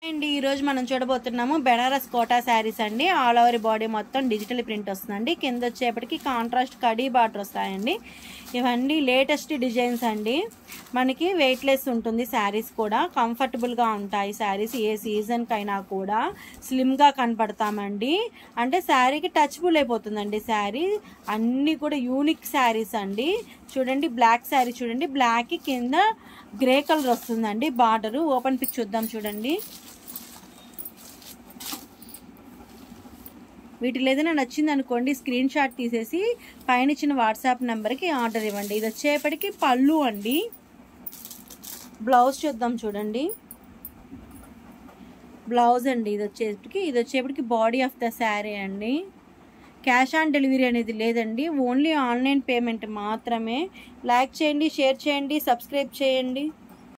అండి ఈ రోజు మనం చూడబోతున్నాము బెనారస్ కోటా శారీస్ అండి ఆల్ ఓవర్ బాడీ మొత్తం డిజిటల్ ప్రింట్ వస్తుందండి కింద వచ్చేపటికి కాంట్రాస్ట్ కడీ బార్డర్ వస్తాయండి ఇవన్నీ లేటెస్ట్ డిజైన్స్ అండి మనకి వెయిట్లెస్ ఉంటుంది శారీస్ కూడా కంఫర్టబుల్గా ఉంటాయి శారీస్ ఏ సీజన్కైనా కూడా స్లిమ్గా కనపడతామండి అంటే శారీకి టచ్బుల్ అయిపోతుందండి శారీ అన్నీ కూడా యూనిక్ శారీస్ అండి చూడండి బ్లాక్ శారీ చూడండి బ్లాక్ కింద గ్రే కలర్ వస్తుందండి బార్డర్ ఓపెన్ పిక్ చూద్దాం చూడండి వీటిలో ఏదైనా నచ్చింది అనుకోండి స్క్రీన్ షాట్ తీసేసి పైన ఇచ్చిన వాట్సాప్ నెంబర్కి ఆర్డర్ ఇవ్వండి ఇది వచ్చేపటికి పళ్ళు అండి బ్లౌజ్ చూద్దాం చూడండి బ్లౌజ్ అండి ఇది వచ్చేపటికి ఇది వచ్చేపటికి బాడీ ఆఫ్ ద శారీ అండి క్యాష్ ఆన్ డెలివరీ అనేది లేదండి ఓన్లీ ఆన్లైన్ పేమెంట్ మాత్రమే లైక్ చేయండి షేర్ చేయండి సబ్స్క్రైబ్ చేయండి